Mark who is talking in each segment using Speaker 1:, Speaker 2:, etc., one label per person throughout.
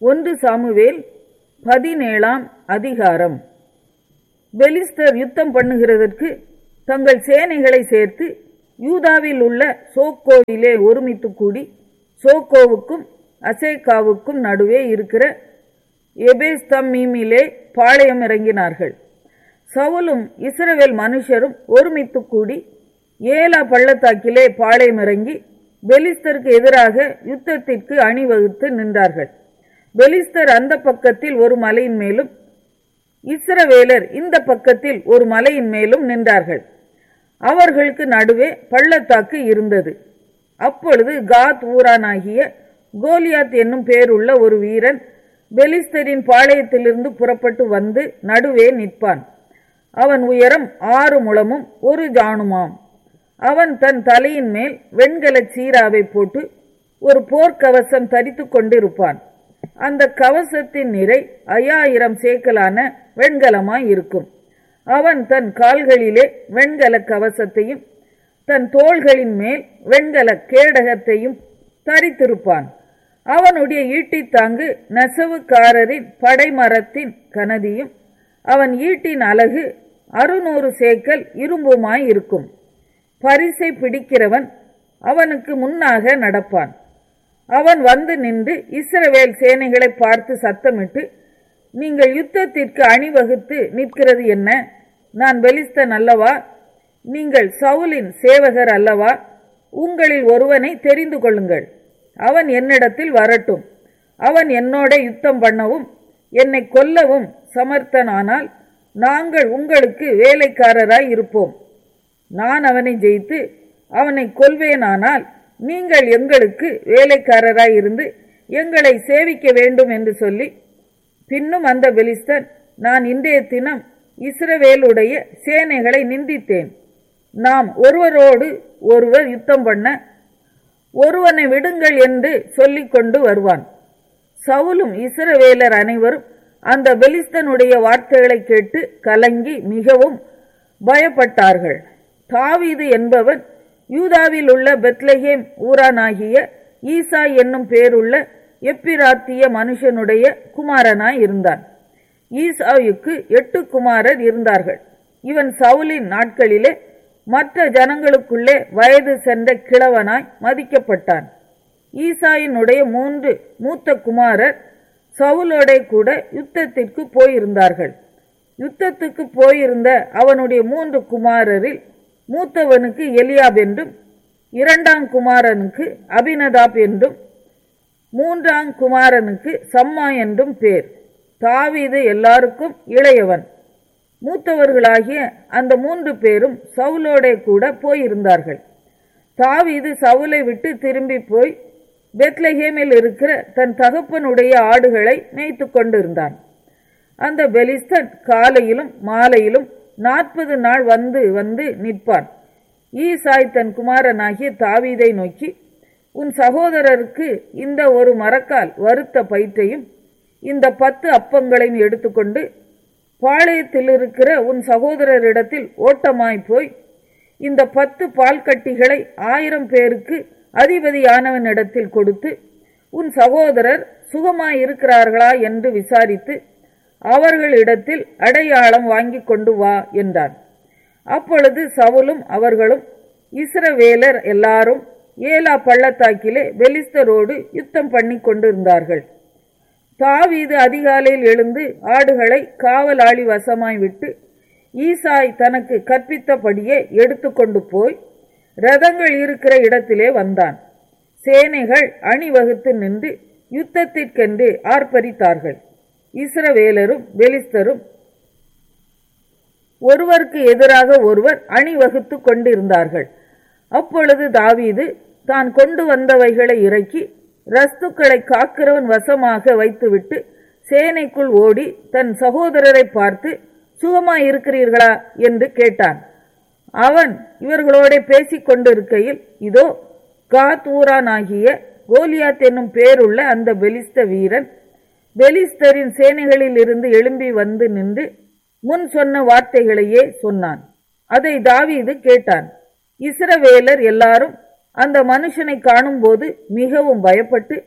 Speaker 1: ஒன்று சாமுவேல் பதினேழாம் அதிகாரம் பெலிஸ்தர் யுத்தம் பண்ணுகிறதற்கு தங்கள் சேனைகளை சேர்த்து யூதாவில் உள்ள சோக்கோவிலே ஒருமித்து கூடி சோக்கோவுக்கும் அசேக்காவுக்கும் நடுவே இருக்கிற எபேஸ்தம்மீமிலே பாளையம் இறங்கினார்கள் சவுலும் இஸ்ரவேல் மனுஷரும் ஒருமித்து கூடி ஏலா பள்ளத்தாக்கிலே பாளையம் இறங்கி பெலிஸ்தருக்கு எதிராக யுத்தத்திற்கு அணிவகுத்து நின்றார்கள் பெலிஸ்தர் அந்த பக்கத்தில் ஒரு மலையின் மேலும் இஸ்ரவேலர் இந்த பக்கத்தில் ஒரு மலையின் மேலும் நின்றார்கள் அவர்களுக்கு நடுவே பள்ளத்தாக்கு இருந்தது அப்பொழுது காத் ஊரானாகிய கோலியாத் என்னும் பேருள்ள ஒரு வீரன் பெலிஸ்தரின் பாளையத்திலிருந்து புறப்பட்டு வந்து நடுவே நிற்பான் அவன் உயரம் ஆறு முழமும் ஒரு ஜானுமாம் அவன் தன் தலையின் மேல் வெண்கல சீராவை போட்டு ஒரு போர்க்கவசம் தரித்து கொண்டிருப்பான் அந்த கவசத்தின் நிறை ஐயாயிரம் சேக்கலான வெண்கலமாய் இருக்கும் அவன் தன் கால்களிலே வெண்கல கவசத்தையும் தன் தோள்களின் மேல் வெண்கல கேடகத்தையும் தரித்திருப்பான் அவனுடைய ஈட்டித்தாங்கு நெசவுக்காரரின் படைமரத்தின் கனதியும் அவன் ஈட்டின் அலகு அறுநூறு சேக்கல் இரும்புமாய் இருக்கும் பரிசை பிடிக்கிறவன் அவனுக்கு முன்னாக நடப்பான் அவன் வந்து நின்று இஸ்ரவேல் சேனைகளை பார்த்து சத்தமிட்டு நீங்கள் யுத்தத்திற்கு அணிவகுத்து நிற்கிறது என்ன நான் பெலிஸ்தன் அல்லவா நீங்கள் சவுலின் சேவகர் அல்லவா உங்களில் ஒருவனை தெரிந்து கொள்ளுங்கள் அவன் என்னிடத்தில் வரட்டும் அவன் என்னோட யுத்தம் பண்ணவும் என்னை கொல்லவும் சமர்த்தனானால் நாங்கள் உங்களுக்கு வேலைக்காரராய் இருப்போம் நான் அவனை ஜெயித்து அவனை கொல்வேனானால் நீங்கள் எங்களுக்கு வேலைக்காரராய் இருந்து எங்களை சேவிக்க வேண்டும் என்று சொல்லி பின்னும் அந்த பெலிஸ்தன் நான் இன்றைய தினம் இஸ்ரவேலுடைய சேனைகளை நிந்தித்தேன் நாம் ஒருவரோடு ஒருவர் யுத்தம் பண்ண ஒருவனை விடுங்கள் என்று சொல்லிக் கொண்டு வருவான் சவுலும் இஸ்ரவேலர் அனைவரும் அந்த பெலிஸ்தனுடைய வார்த்தைகளை கேட்டு கலங்கி மிகவும் பயப்பட்டார்கள் தாவீது என்பவன் யூதாவில் உள்ள பெத்லஹேம் ஊரானாகிய ஈசா என்னும் பேருள்ள எப்பிராத்திய மனுஷனுடைய குமாரனாய் இருந்தான் ஈசாவுக்கு எட்டு குமாரர் இருந்தார்கள் இவன் சவுலின் நாட்களிலே மற்ற ஜனங்களுக்குள்ளே வயது சென்ற கிழவனாய் மதிக்கப்பட்டான் ஈசாயினுடைய மூன்று மூத்த குமாரர் சவுலோட கூட யுத்தத்திற்கு போயிருந்தார்கள் யுத்தத்துக்கு போயிருந்த அவனுடைய மூன்று குமாரரில் மூத்தவனுக்கு எலியாப் என்றும் இரண்டாம் குமாரனுக்கு அபினதாப் என்றும் மூன்றாம் குமாரனுக்கு சம்மா என்றும் பேர் தாவீது எல்லாருக்கும் இளையவன் மூத்தவர்களாகிய அந்த மூன்று பேரும் சவுலோட கூட போயிருந்தார்கள் தாவீது சவுலை விட்டு திரும்பி போய் பெத்லஹேமில் இருக்கிற தன் தகப்பனுடைய ஆடுகளை மேய்த்து கொண்டிருந்தான் அந்த பெலிஸ்தன் காலையிலும் மாலையிலும் நாற்பது நாள் வந்து வந்து நிற்பான் ஈசாய் தன் குமாரனாகிய தாவீதை நோக்கி உன் சகோதரருக்கு இந்த ஒரு மரக்கால் வறுத்த பயிற்றையும் இந்த பத்து அப்பங்களையும் எடுத்துக்கொண்டு பாளையத்தில் இருக்கிற உன் சகோதரரிடத்தில் ஓட்டமாய் போய் இந்த பத்து பால்கட்டிகளை ஆயிரம் பேருக்கு அதிபதியானவனிடத்தில் கொடுத்து உன் சகோதரர் சுகமாய் இருக்கிறார்களா என்று விசாரித்து அவர்களிடத்தில் அடையாளம் வாங்கி கொண்டு வா என்றான் அப்பொழுது சவுலும் அவர்களும் இஸ்ரவேலர் எல்லாரும் ஏலா பள்ளத்தாக்கிலே பெலிஸ்தரோடு யுத்தம் பண்ணி கொண்டிருந்தார்கள் தாவீது அதிகாலையில் எழுந்து ஆடுகளை காவலாளி வசமாய் விட்டு ஈசாய் தனக்கு கற்பித்தபடியே எடுத்துக்கொண்டு போய் ரதங்கள் இருக்கிற இடத்திலே வந்தான் சேனைகள் அணிவகுத்து நின்று யுத்தத்திற்கென்று ஆர்ப்பரித்தார்கள் இஸ்ரவேலரும் பெலிஸ்தரும் ஒருவருக்கு எதிராக ஒருவர் அணிவகுத்து கொண்டிருந்தார்கள் அப்பொழுது தாவீது தான் கொண்டு வந்தவைகளை இறக்கி ரஸ்துக்களை காக்கிறவன் வசமாக வைத்துவிட்டு சேனைக்குள் ஓடி தன் சகோதரரை பார்த்து சுகமாய் இருக்கிறீர்களா என்று கேட்டான் அவன் இவர்களோட பேசிக் கொண்டிருக்கையில் இதோ காத் ஊரானாகிய கோலியாத் என்னும் பேருள்ள அந்த பெலிஸ்த வீரன் பெலிஸ்தரின் சேனைகளில் இருந்து எழும்பி வந்து நின்று முன் சொன்ன வார்த்தைகளையே சொன்னான் அதை தாவீது கேட்டான் இஸ்ரவேலர் எல்லாரும் அந்த மனுஷனை காணும்போது மிகவும் பயப்பட்டு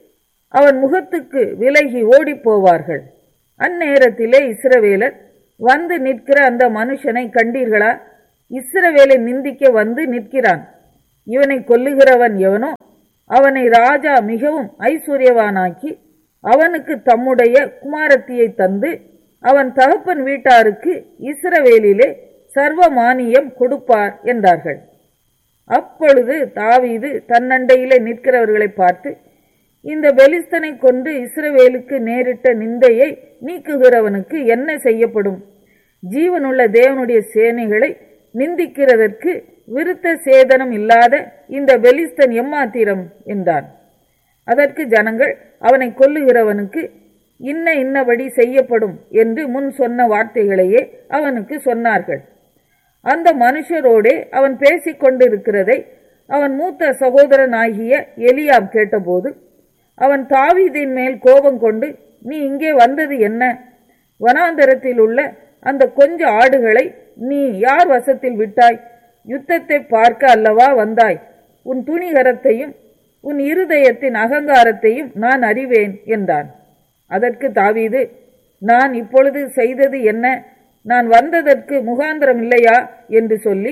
Speaker 1: அவன் முகத்துக்கு விலகி ஓடிப் போவார்கள் அந்நேரத்திலே இஸ்ரவேலர் வந்து நிற்கிற அந்த மனுஷனை கண்டீர்களா இஸ்ரவேலை நிந்திக்க வந்து நிற்கிறான் இவனை கொல்லுகிறவன் எவனோ அவனை ராஜா மிகவும் ஐஸ்வர்யவானாக்கி அவனுக்கு தம்முடைய குமாரத்தியை தந்து அவன் தகப்பன் வீட்டாருக்கு இஸ்ரவேலிலே சர்வ மானியம் கொடுப்பார் என்றார்கள் அப்பொழுது தாவீது தன்னண்டையிலே நிற்கிறவர்களை பார்த்து இந்த பெலிஸ்தனை கொண்டு இஸ்ரவேலுக்கு நேரிட்ட நிந்தையை நீக்குகிறவனுக்கு என்ன செய்யப்படும் ஜீவனுள்ள தேவனுடைய சேனைகளை நிந்திக்கிறதற்கு விருத்த சேதனம் இல்லாத இந்த பெலிஸ்தன் எம்மாத்திரம் என்றான் அதற்கு ஜனங்கள் அவனை கொல்லுகிறவனுக்கு இன்ன இன்னபடி செய்யப்படும் என்று முன் சொன்ன வார்த்தைகளையே அவனுக்கு சொன்னார்கள் அந்த மனுஷரோடே அவன் பேசிக் கொண்டிருக்கிறதை அவன் மூத்த சகோதரனாகிய எலியாம் கேட்டபோது அவன் தாவீதின் மேல் கோபம் கொண்டு நீ இங்கே வந்தது என்ன வனாந்தரத்தில் உள்ள அந்த கொஞ்ச ஆடுகளை நீ யார் வசத்தில் விட்டாய் யுத்தத்தை பார்க்க அல்லவா வந்தாய் உன் துணிகரத்தையும் உன் இருதயத்தின் அகங்காரத்தையும் நான் அறிவேன் என்றான் அதற்கு தாவீது நான் இப்பொழுது செய்தது என்ன நான் வந்ததற்கு முகாந்திரம் இல்லையா என்று சொல்லி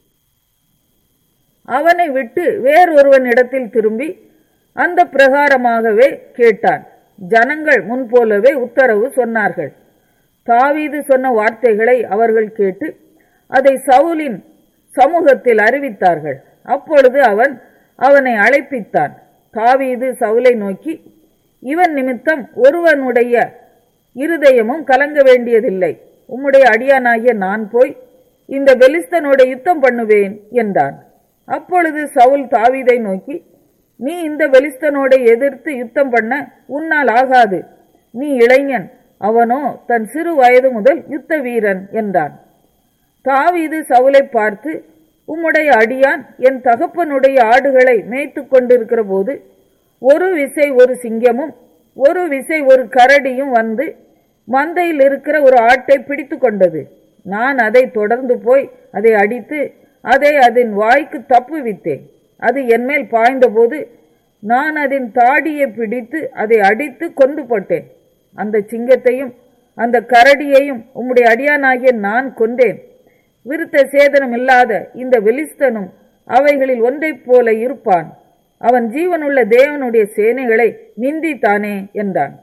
Speaker 1: அவனை விட்டு வேறொருவனிடத்தில் திரும்பி அந்த பிரகாரமாகவே கேட்டான் ஜனங்கள் முன்போலவே உத்தரவு சொன்னார்கள் தாவீது சொன்ன வார்த்தைகளை அவர்கள் கேட்டு அதை சவுலின் சமூகத்தில் அறிவித்தார்கள் அப்பொழுது அவன் அவனை அழைப்பித்தான் தாவீது சவுலை நோக்கி இவன் நிமித்தம் ஒருவனுடைய இருதயமும் கலங்க வேண்டியதில்லை உம்முடைய அடியானாகிய நான் போய் இந்த பெலிஸ்தனோட யுத்தம் பண்ணுவேன் என்றான் அப்பொழுது சவுல் தாவீதை நோக்கி நீ இந்த பெலிஸ்தனோட எதிர்த்து யுத்தம் பண்ண உன்னால் ஆகாது நீ இளைஞன் அவனோ தன் சிறு வயது முதல் யுத்த வீரன் என்றான் தாவீது சவுலை பார்த்து உம்முடைய அடியான் என் தகப்பனுடைய ஆடுகளை மேய்த்து கொண்டிருக்கிற போது ஒரு விசை ஒரு சிங்கமும் ஒரு விசை ஒரு கரடியும் வந்து மந்தையில் இருக்கிற ஒரு ஆட்டை பிடித்து கொண்டது நான் அதை தொடர்ந்து போய் அதை அடித்து அதை அதன் வாய்க்கு தப்புவித்தேன் அது என்மேல் பாய்ந்தபோது நான் அதன் தாடியை பிடித்து அதை அடித்து கொண்டு போட்டேன் அந்த சிங்கத்தையும் அந்த கரடியையும் உம்முடைய அடியானாகிய நான் கொண்டேன் விருத்த சேதனம் இல்லாத இந்த வெலிஸ்தனும் அவைகளில் ஒன்றைப் போல இருப்பான் அவன் ஜீவனுள்ள தேவனுடைய சேனைகளை நிந்தித்தானே என்றான்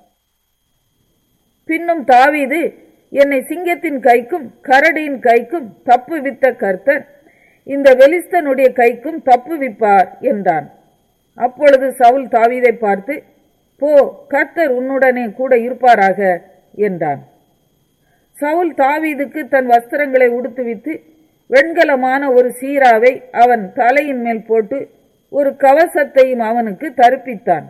Speaker 1: பின்னும் தாவீது என்னை சிங்கத்தின் கைக்கும் கரடியின் கைக்கும் தப்புவித்த கர்த்தர் இந்த வெலிஸ்தனுடைய கைக்கும் தப்புவிப்பார் என்றான் அப்பொழுது சவுல் தாவீதை பார்த்து போ கர்த்தர் உன்னுடனே கூட இருப்பாராக என்றான் சவுல் தாவீதுக்கு தன் வஸ்திரங்களை உடுத்துவித்து வெண்கலமான ஒரு சீராவை அவன் தலையின் மேல் போட்டு ஒரு கவசத்தையும் அவனுக்கு தருப்பித்தான்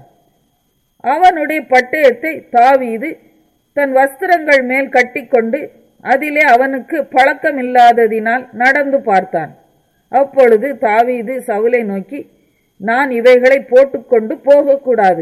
Speaker 1: அவனுடைய பட்டயத்தை தாவீது தன் வஸ்திரங்கள் மேல் கட்டிக்கொண்டு அதிலே அவனுக்கு பழக்கமில்லாததினால் நடந்து பார்த்தான் அப்பொழுது தாவீது சவுலை நோக்கி நான் இவைகளை போட்டுக்கொண்டு போகக்கூடாது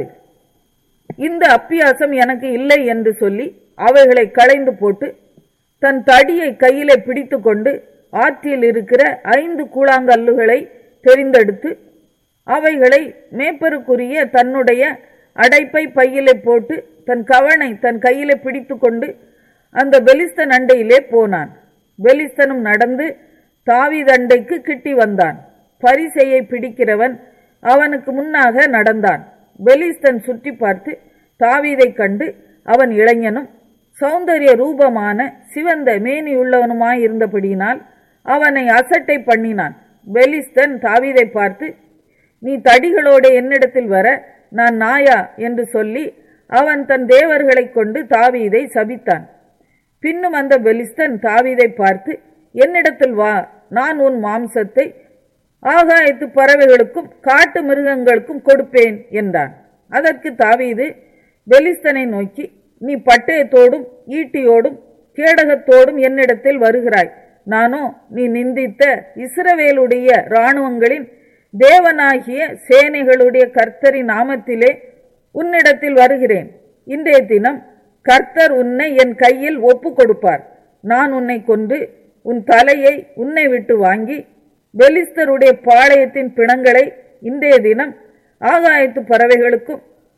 Speaker 1: இந்த அப்பியாசம் எனக்கு இல்லை என்று சொல்லி அவைகளை களைந்து போட்டு தன் தடியை கையிலே பிடித்து கொண்டு ஆற்றில் இருக்கிற ஐந்து கூழாங்கல்லுகளை தெரிந்தெடுத்து அவைகளை மேப்பருக்குரிய தன்னுடைய அடைப்பை பையிலே போட்டு தன் கவனை தன் கையிலே பிடித்து கொண்டு அந்த பெலிஸ்தன் அண்டையிலே போனான் பெலிஸ்தனும் நடந்து தாவிதண்டைக்கு கிட்டி வந்தான் பரிசையை பிடிக்கிறவன் அவனுக்கு முன்னாக நடந்தான் பெலிஸ்தன் சுற்றி பார்த்து தாவீதை கண்டு அவன் இளைஞனும் சௌந்தரிய ரூபமான சிவந்த மேனியுள்ளவனுமாயிருந்தபடியினால் அவனை அசட்டை பண்ணினான் பெலிஸ்தன் தாவீதை பார்த்து நீ தடிகளோட என்னிடத்தில் வர நான் நாயா என்று சொல்லி அவன் தன் தேவர்களைக் கொண்டு தாவீதை சபித்தான் பின்னும் அந்த பெலிஸ்தன் தாவீதை பார்த்து என்னிடத்தில் வா நான் உன் மாம்சத்தை ஆகாயத்து பறவைகளுக்கும் காட்டு மிருகங்களுக்கும் கொடுப்பேன் என்றான் அதற்கு தாவீது பெலிஸ்தனை நோக்கி நீ பட்டயத்தோடும் ஈட்டியோடும் கேடகத்தோடும் என்னிடத்தில் வருகிறாய் நானோ நீ நிந்தித்த இஸ்ரவேலுடைய இராணுவங்களின் தேவனாகிய சேனைகளுடைய கர்த்தரின் நாமத்திலே உன்னிடத்தில் வருகிறேன் இன்றைய தினம் கர்த்தர் உன்னை என் கையில் ஒப்பு கொடுப்பார் நான் உன்னை கொண்டு உன் தலையை உன்னை விட்டு வாங்கி பெலிஸ்தருடைய பாளையத்தின் பிணங்களை இன்றைய தினம் ஆகாயத்து பறவைகளுக்கும்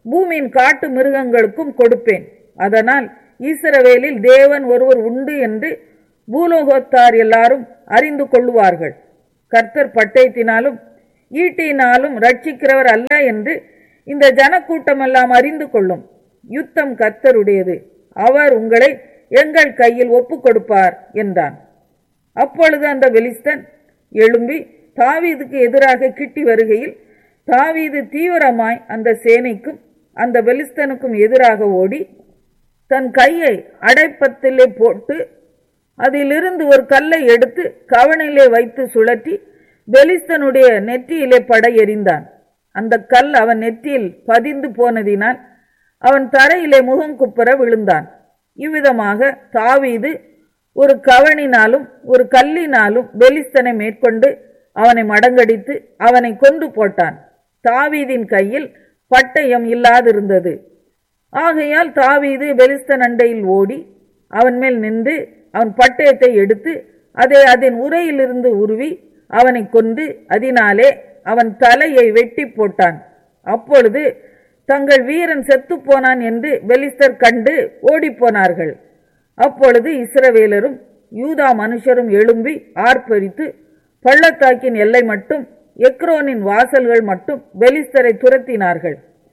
Speaker 1: பூமியின் காட்டு மிருகங்களுக்கும் கொடுப்பேன் அதனால் ஈஸ்ரவேலில் தேவன் ஒருவர் உண்டு என்று பூலோகத்தார் எல்லாரும் அறிந்து கொள்ளுவார்கள் கர்த்தர் பட்டயத்தினாலும் ஈட்டியினாலும் ரட்சிக்கிறவர் அல்ல என்று இந்த ஜனக்கூட்டமெல்லாம் அறிந்து கொள்ளும் யுத்தம் கர்த்தருடையது அவர் உங்களை எங்கள் கையில் ஒப்புக் கொடுப்பார் என்றான் அப்பொழுது அந்த பெலிஸ்தன் எழும்பி தாவீதுக்கு எதிராக கிட்டி வருகையில் தாவீது தீவிரமாய் அந்த சேனைக்கும் அந்த பெலிஸ்தனுக்கும் எதிராக ஓடி தன் கையை அடைப்பத்திலே போட்டு அதிலிருந்து ஒரு கல்லை எடுத்து கவனிலே வைத்து சுழற்றி பெலிஸ்தனுடைய நெற்றியிலே பட எறிந்தான் அந்த கல் அவன் நெற்றியில் பதிந்து போனதினால் அவன் தரையிலே முகங்குப்புற விழுந்தான் இவ்விதமாக தாவீது ஒரு கவனினாலும் ஒரு கல்லினாலும் பெலிஸ்தனை மேற்கொண்டு அவனை மடங்கடித்து அவனை கொண்டு போட்டான் தாவீதின் கையில் பட்டயம் இல்லாதிருந்தது ஆகையால் தாவீது பெலிஸ்தன் அண்டையில் ஓடி அவன் மேல் நின்று அவன் பட்டயத்தை எடுத்து அதை அதன் உரையிலிருந்து உருவி அவனை கொண்டு அதனாலே அவன் தலையை வெட்டி போட்டான் அப்பொழுது தங்கள் வீரன் செத்துப் போனான் என்று பெலிஸ்தர் கண்டு ஓடிப்போனார்கள் அப்பொழுது இஸ்ரவேலரும் யூதா மனுஷரும் எழும்பி ஆர்ப்பரித்து பள்ளத்தாக்கின் எல்லை மட்டும் எக்ரோனின் வாசல்கள் மட்டும் பெலிஸ்தரை துரத்தினார்கள்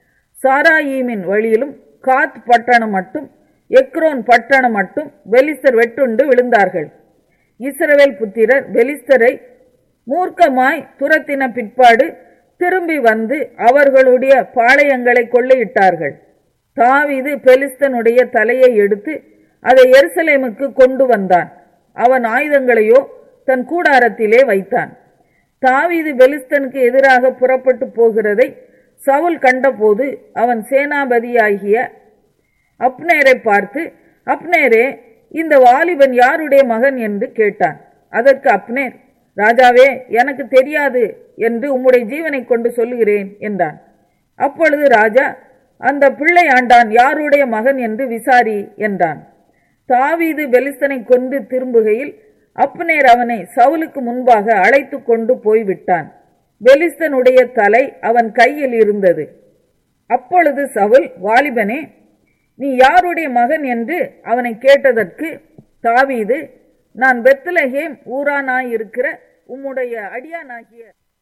Speaker 1: சாராயீமின் வழியிலும் காத் பட்டணம் மட்டும் எக்ரோன் பட்டணம் மட்டும் பெலிஸ்தர் வெட்டுண்டு விழுந்தார்கள் இஸ்ரவேல் புத்திரர் பெலிஸ்தரை மூர்க்கமாய் துரத்தின பிற்பாடு திரும்பி வந்து அவர்களுடைய பாளையங்களை கொள்ளையிட்டார்கள் தாவீது பெலிஸ்தனுடைய தலையை எடுத்து அதை எருசலேமுக்கு கொண்டு வந்தான் அவன் ஆயுதங்களையோ தன் கூடாரத்திலே வைத்தான் தாவீது பெலிஸ்தனுக்கு எதிராக புறப்பட்டு போகிறதை சவுல் கண்டபோது அவன் சேனாபதியாகிய அப்னேரை பார்த்து அப்னேரே இந்த வாலிபன் யாருடைய மகன் என்று கேட்டான் அதற்கு அப்னேர் ராஜாவே எனக்கு தெரியாது என்று உம்முடைய ஜீவனை கொண்டு சொல்லுகிறேன் என்றான் அப்பொழுது ராஜா அந்த பிள்ளை ஆண்டான் யாருடைய மகன் என்று விசாரி என்றான் தாவீது பெலிஸ்தனை கொண்டு திரும்புகையில் அப்னேர் அவனை சவுலுக்கு முன்பாக அழைத்து கொண்டு போய்விட்டான் பெலிஸ்தனுடைய தலை அவன் கையில் இருந்தது அப்பொழுது சவுல் வாலிபனே நீ யாருடைய மகன் என்று அவனை கேட்டதற்கு தாவீது நான் பெத்லஹேம் ஊரானாயிருக்கிற உம்முடைய அடியானாகிய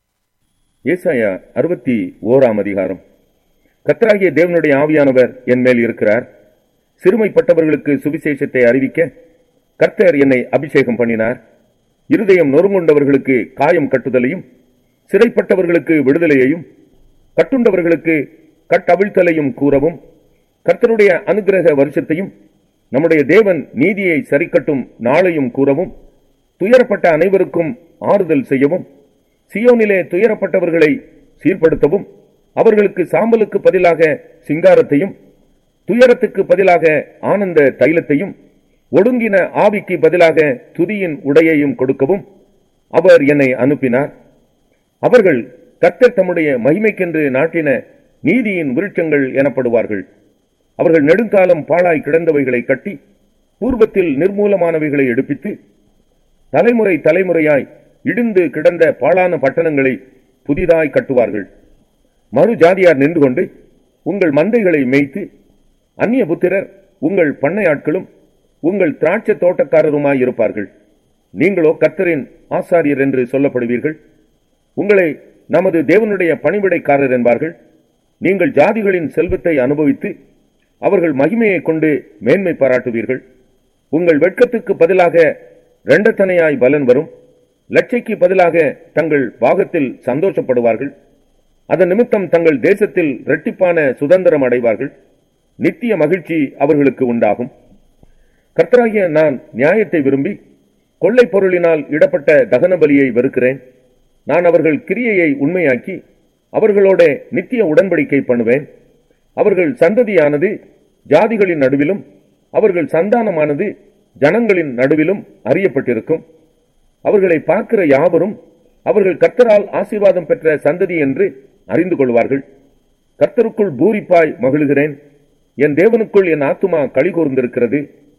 Speaker 2: ஏசாயா அறுபத்தி ஓராம் அதிகாரம் கத்தராகிய தேவனுடைய ஆவியானவர் என் மேல் இருக்கிறார் சிறுமைப்பட்டவர்களுக்கு சுவிசேஷத்தை அறிவிக்க கர்த்தர் என்னை அபிஷேகம் பண்ணினார் இருதயம் நொறுங்குண்டவர்களுக்கு காயம் கட்டுதலையும் சிறைப்பட்டவர்களுக்கு விடுதலையையும் கட்டுண்டவர்களுக்கு கட்டவிழ்த்தலையும் கூறவும் கர்த்தருடைய அனுகிரக வருஷத்தையும் நம்முடைய தேவன் நீதியை சரிக்கட்டும் நாளையும் கூறவும் துயரப்பட்ட அனைவருக்கும் ஆறுதல் செய்யவும் சியோனிலே துயரப்பட்டவர்களை சீர்படுத்தவும் அவர்களுக்கு சாம்பலுக்கு பதிலாக சிங்காரத்தையும் துயரத்துக்கு பதிலாக ஆனந்த தைலத்தையும் ஒடுங்கின ஆவிக்கு பதிலாக துதியின் உடையையும் கொடுக்கவும் அவர் என்னை அனுப்பினார் அவர்கள் கர்த்தர் தம்முடைய மகிமைக்கென்று நாட்டின நீதியின் விருட்சங்கள் எனப்படுவார்கள் அவர்கள் நெடுங்காலம் பாழாய் கிடந்தவைகளை கட்டி பூர்வத்தில் நிர்மூலமானவைகளை எடுப்பித்து தலைமுறை தலைமுறையாய் இடிந்து கிடந்த பாழான பட்டணங்களை புதிதாய் கட்டுவார்கள் மறு ஜாதியார் நின்று கொண்டு உங்கள் மந்தைகளை மேய்த்து அந்நிய புத்திரர் உங்கள் பண்ணையாட்களும் உங்கள் திராட்சை தோட்டக்காரருமாய் இருப்பார்கள் நீங்களோ கர்த்தரின் ஆசாரியர் என்று சொல்லப்படுவீர்கள் உங்களை நமது தேவனுடைய பணிவிடைக்காரர் என்பார்கள் நீங்கள் ஜாதிகளின் செல்வத்தை அனுபவித்து அவர்கள் மகிமையை கொண்டு மேன்மை பாராட்டுவீர்கள் உங்கள் வெட்கத்துக்கு பதிலாக ரெண்டத்தனையாய் பலன் வரும் லட்சைக்கு பதிலாக தங்கள் பாகத்தில் சந்தோஷப்படுவார்கள் அதன் நிமித்தம் தங்கள் தேசத்தில் இரட்டிப்பான சுதந்திரம் அடைவார்கள் நித்திய மகிழ்ச்சி அவர்களுக்கு உண்டாகும் கர்த்தராகிய நான் நியாயத்தை விரும்பி கொள்ளை பொருளினால் இடப்பட்ட தகன பலியை வெறுக்கிறேன் நான் அவர்கள் கிரியையை உண்மையாக்கி அவர்களோட நித்திய உடன்படிக்கை பண்ணுவேன் அவர்கள் சந்ததியானது ஜாதிகளின் நடுவிலும் அவர்கள் சந்தானமானது ஜனங்களின் நடுவிலும் அறியப்பட்டிருக்கும் அவர்களை பார்க்கிற யாவரும் அவர்கள் கர்த்தரால் ஆசீர்வாதம் பெற்ற சந்ததி என்று அறிந்து கொள்வார்கள் கர்த்தருக்குள் பூரிப்பாய் மகிழுகிறேன் என் தேவனுக்குள் என் ஆத்துமா களி கூர்ந்திருக்கிறது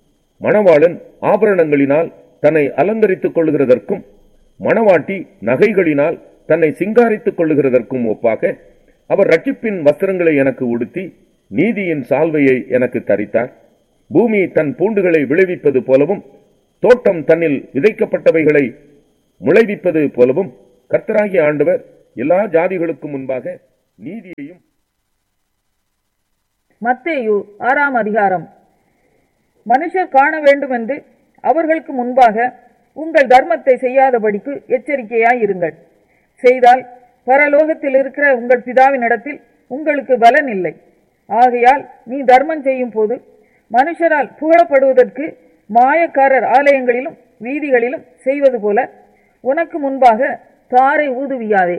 Speaker 2: மணவாளன் ஆபரணங்களினால் தன்னை அலங்கரித்துக் கொள்ளுகிறதற்கும் மணவாட்டி நகைகளினால் தன்னை சிங்காரித்துக் கொள்ளுகிறதற்கும் ஒப்பாக அவர் ரட்சிப்பின் வஸ்திரங்களை எனக்கு உடுத்தி நீதியின் சால்வையை எனக்கு தரித்தார் பூமி தன் பூண்டுகளை விளைவிப்பது போலவும் தோட்டம் தன்னில் விதைக்கப்பட்டவைகளை முளைவிப்பது போலவும் கர்த்தராகிய ஆண்டவர் எல்லா ஜாதிகளுக்கும் முன்பாக நீதியையும்
Speaker 1: மத்தேயு ஆறாம் அதிகாரம் மனுஷர் காண வேண்டும் என்று அவர்களுக்கு முன்பாக உங்கள் தர்மத்தை செய்யாதபடிக்கு எச்சரிக்கையாய் இருங்கள் செய்தால் பரலோகத்தில் இருக்கிற உங்கள் பிதாவினிடத்தில் உங்களுக்கு பலன் இல்லை ஆகையால் நீ தர்மம் செய்யும் போது மனுஷரால் புகழப்படுவதற்கு மாயக்காரர் ஆலயங்களிலும் வீதிகளிலும் செய்வது போல உனக்கு முன்பாக தாரை ஊதுவியாதே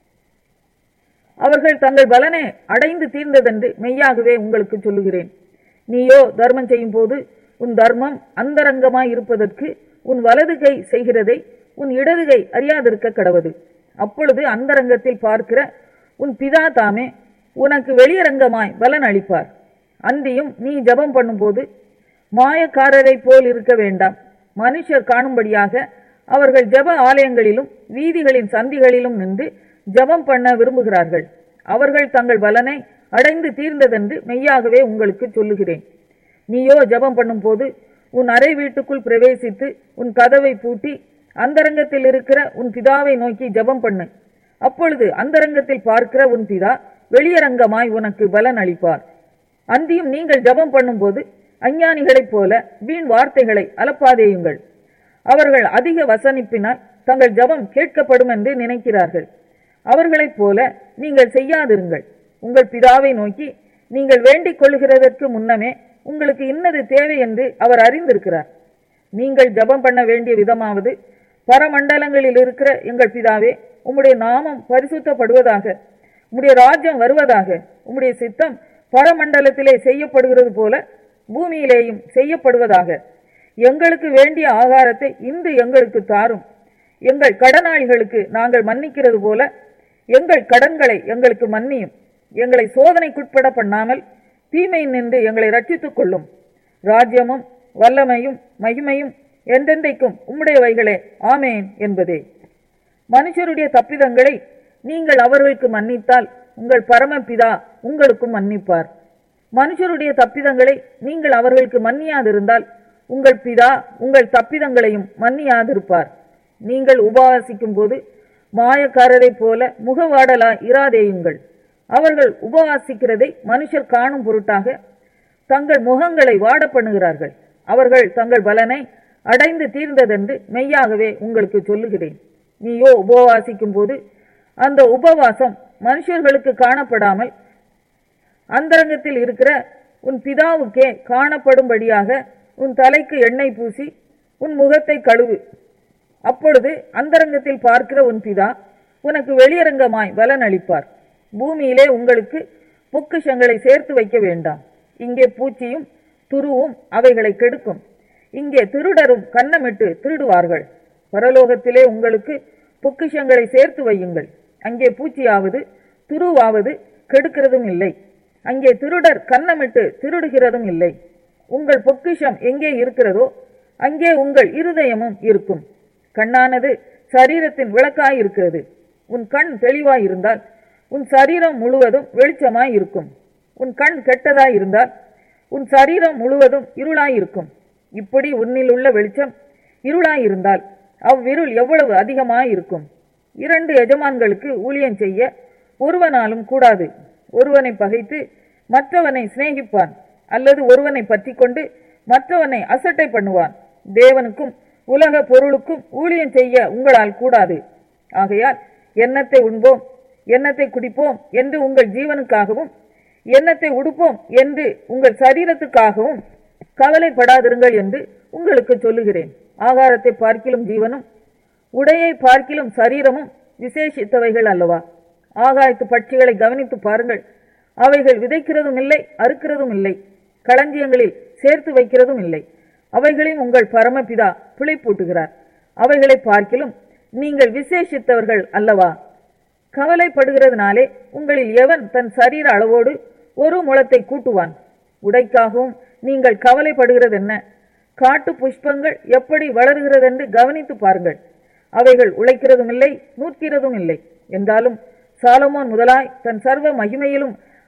Speaker 1: அவர்கள் தங்கள் பலனை அடைந்து தீர்ந்ததென்று மெய்யாகவே உங்களுக்கு சொல்லுகிறேன் நீயோ தர்மம் செய்யும் போது உன் தர்மம் அந்தரங்கமாய் இருப்பதற்கு உன் வலது கை செய்கிறதை உன் இடது கை அறியாதிருக்க கடவது அப்பொழுது அந்தரங்கத்தில் பார்க்கிற உன் பிதா தாமே உனக்கு வெளியரங்கமாய் பலன் அளிப்பார் அந்தியும் நீ ஜெபம் பண்ணும்போது மாயக்காரரைப் போல் இருக்க வேண்டாம் மனுஷர் காணும்படியாக அவர்கள் ஜெப ஆலயங்களிலும் வீதிகளின் சந்திகளிலும் நின்று ஜெபம் பண்ண விரும்புகிறார்கள் அவர்கள் தங்கள் பலனை அடைந்து தீர்ந்ததென்று மெய்யாகவே உங்களுக்கு சொல்லுகிறேன் நீயோ ஜெபம் பண்ணும்போது உன் அறை வீட்டுக்குள் பிரவேசித்து உன் கதவை பூட்டி அந்தரங்கத்தில் இருக்கிற உன் பிதாவை நோக்கி ஜெபம் பண்ணு அப்பொழுது அந்தரங்கத்தில் பார்க்கிற உன் பிதா வெளியரங்கமாய் உனக்கு பலன் அளிப்பார் அந்தியும் நீங்கள் ஜெபம் பண்ணும்போது அஞ்ஞானிகளைப் போல வீண் வார்த்தைகளை அலப்பாதேயுங்கள் அவர்கள் அதிக வசனிப்பினால் தங்கள் ஜெபம் கேட்கப்படும் என்று நினைக்கிறார்கள் அவர்களைப் போல நீங்கள் செய்யாதிருங்கள் உங்கள் பிதாவை நோக்கி நீங்கள் வேண்டிக் கொள்கிறதற்கு முன்னமே உங்களுக்கு இன்னது தேவை என்று அவர் அறிந்திருக்கிறார் நீங்கள் ஜெபம் பண்ண வேண்டிய விதமாவது பரமண்டலங்களில் இருக்கிற எங்கள் பிதாவே உம்முடைய நாமம் பரிசுத்தப்படுவதாக உம்முடைய ராஜ்யம் வருவதாக உம்முடைய சித்தம் பரமண்டலத்திலே செய்யப்படுகிறது போல பூமியிலேயும் செய்யப்படுவதாக எங்களுக்கு வேண்டிய ஆகாரத்தை இன்று எங்களுக்கு தாரும் எங்கள் கடனாளிகளுக்கு நாங்கள் மன்னிக்கிறது போல எங்கள் கடன்களை எங்களுக்கு மன்னியும் எங்களை சோதனைக்குட்பட பண்ணாமல் தீமை நின்று எங்களை ரட்சித்துக் கொள்ளும் ராஜ்யமும் வல்லமையும் மகிமையும் என்றென்றைக்கும் உம்முடையவைகளே ஆமேன் என்பதே மனுஷருடைய தப்பிதங்களை நீங்கள் அவர்களுக்கு மன்னித்தால் உங்கள் பரமபிதா உங்களுக்கும் மன்னிப்பார் மனுஷருடைய தப்பிதங்களை நீங்கள் அவர்களுக்கு மன்னியாதிருந்தால் உங்கள் பிதா உங்கள் தப்பிதங்களையும் மன்னியாதிருப்பார் நீங்கள் உபவாசிக்கும் போது மாயக்காரரைப் போல முகவாடலா இராதேயுங்கள் அவர்கள் உபவாசிக்கிறதை மனுஷர் காணும் பொருட்டாக தங்கள் முகங்களை வாட பண்ணுகிறார்கள் அவர்கள் தங்கள் பலனை அடைந்து தீர்ந்ததென்று மெய்யாகவே உங்களுக்கு சொல்லுகிறேன் நீயோ உபவாசிக்கும் போது அந்த உபவாசம் மனுஷர்களுக்கு காணப்படாமல் அந்தரங்கத்தில் இருக்கிற உன் பிதாவுக்கே காணப்படும்படியாக உன் தலைக்கு எண்ணெய் பூசி உன் முகத்தை கழுவு அப்பொழுது அந்தரங்கத்தில் பார்க்கிற உன் பிதா உனக்கு வெளியரங்கமாய் பலன் அளிப்பார் பூமியிலே உங்களுக்கு பொக்கிஷங்களை சேர்த்து வைக்க வேண்டாம் இங்கே பூச்சியும் துருவும் அவைகளை கெடுக்கும் இங்கே திருடரும் கன்னமிட்டு திருடுவார்கள் பரலோகத்திலே உங்களுக்கு பொக்கிஷங்களை சேர்த்து வையுங்கள் அங்கே பூச்சியாவது துருவாவது கெடுக்கிறதும் இல்லை அங்கே திருடர் கன்னமிட்டு திருடுகிறதும் இல்லை உங்கள் பொக்கிஷம் எங்கே இருக்கிறதோ அங்கே உங்கள் இருதயமும் இருக்கும் கண்ணானது சரீரத்தின் விளக்காய் இருக்கிறது உன் கண் தெளிவாய் இருந்தால் உன் சரீரம் முழுவதும் வெளிச்சமாய் இருக்கும் உன் கண் கெட்டதாய் இருந்தால் உன் சரீரம் முழுவதும் இருளாய் இருக்கும் இப்படி உன்னில் உள்ள வெளிச்சம் இருளாய் இருந்தால் அவ்விருள் எவ்வளவு அதிகமாய் இருக்கும் இரண்டு எஜமான்களுக்கு ஊழியம் செய்ய ஒருவனாலும் கூடாது ஒருவனை பகைத்து மற்றவனை சிநேகிப்பான் அல்லது ஒருவனை பற்றி கொண்டு மற்றவனை அசட்டை பண்ணுவான் தேவனுக்கும் உலக பொருளுக்கும் ஊழியம் செய்ய உங்களால் கூடாது ஆகையால் எண்ணத்தை உண்போம் எண்ணத்தை குடிப்போம் என்று உங்கள் ஜீவனுக்காகவும் எண்ணத்தை உடுப்போம் என்று உங்கள் சரீரத்துக்காகவும் கவலைப்படாதிருங்கள் என்று உங்களுக்கு சொல்லுகிறேன் ஆகாரத்தை பார்க்கிலும் ஜீவனும் உடையை பார்க்கிலும் சரீரமும் விசேஷித்தவைகள் அல்லவா ஆகாயத்து பட்சிகளை கவனித்து பாருங்கள் அவைகள் விதைக்கிறதும் இல்லை அறுக்கிறதும் இல்லை களஞ்சியங்களில் சேர்த்து வைக்கிறதும் இல்லை அவைகளையும் உங்கள் பரமபிதா பிழைப்பூட்டுகிறார் அவைகளை பார்க்கிலும் நீங்கள் விசேஷித்தவர்கள் அல்லவா கவலைப்படுகிறதுனாலே உங்களில் எவன் தன் சரீர அளவோடு ஒரு முளத்தை கூட்டுவான் உடைக்காகவும் நீங்கள் கவலைப்படுகிறது என்ன காட்டு புஷ்பங்கள் எப்படி வளருகிறதென்று கவனித்து பாருங்கள் அவைகள் உழைக்கிறதும் இல்லை நூற்கிறதும் இல்லை என்றாலும் சாலமோன் முதலாய் தன் சர்வ மகிமையிலும்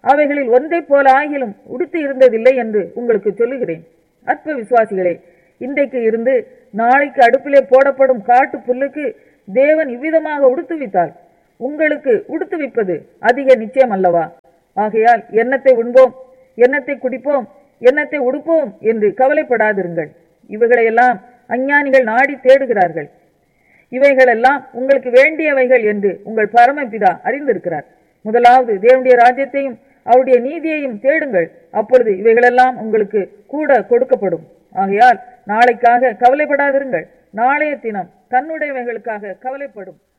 Speaker 1: அவைகளில் ஒன்றைப் போல ஆகிலும் உடுத்தி இருந்ததில்லை என்று உங்களுக்கு சொல்லுகிறேன் அற்ப விசுவாசிகளே இன்றைக்கு இருந்து நாளைக்கு அடுப்பிலே போடப்படும் காட்டு புல்லுக்கு தேவன் இவ்விதமாக உடுத்துவித்தால் உங்களுக்கு உடுத்துவிப்பது அதிக நிச்சயம் அல்லவா ஆகையால் எண்ணத்தை உண்போம் எண்ணத்தை குடிப்போம் எண்ணத்தை உடுப்போம் என்று கவலைப்படாதிருங்கள் இவைகளையெல்லாம் அஞ்ஞானிகள் நாடி தேடுகிறார்கள் இவைகளெல்லாம் உங்களுக்கு வேண்டியவைகள் என்று உங்கள் பரமபிதா அறிந்திருக்கிறார் முதலாவது தேவனுடைய ராஜ்யத்தையும் அவருடைய நீதியையும் தேடுங்கள் அப்பொழுது இவைகளெல்லாம் உங்களுக்கு கூட கொடுக்கப்படும் ஆகையால் நாளைக்காக கவலைப்படாதிருங்கள் நாளைய தினம் தன்னுடையவைகளுக்காக கவலைப்படும்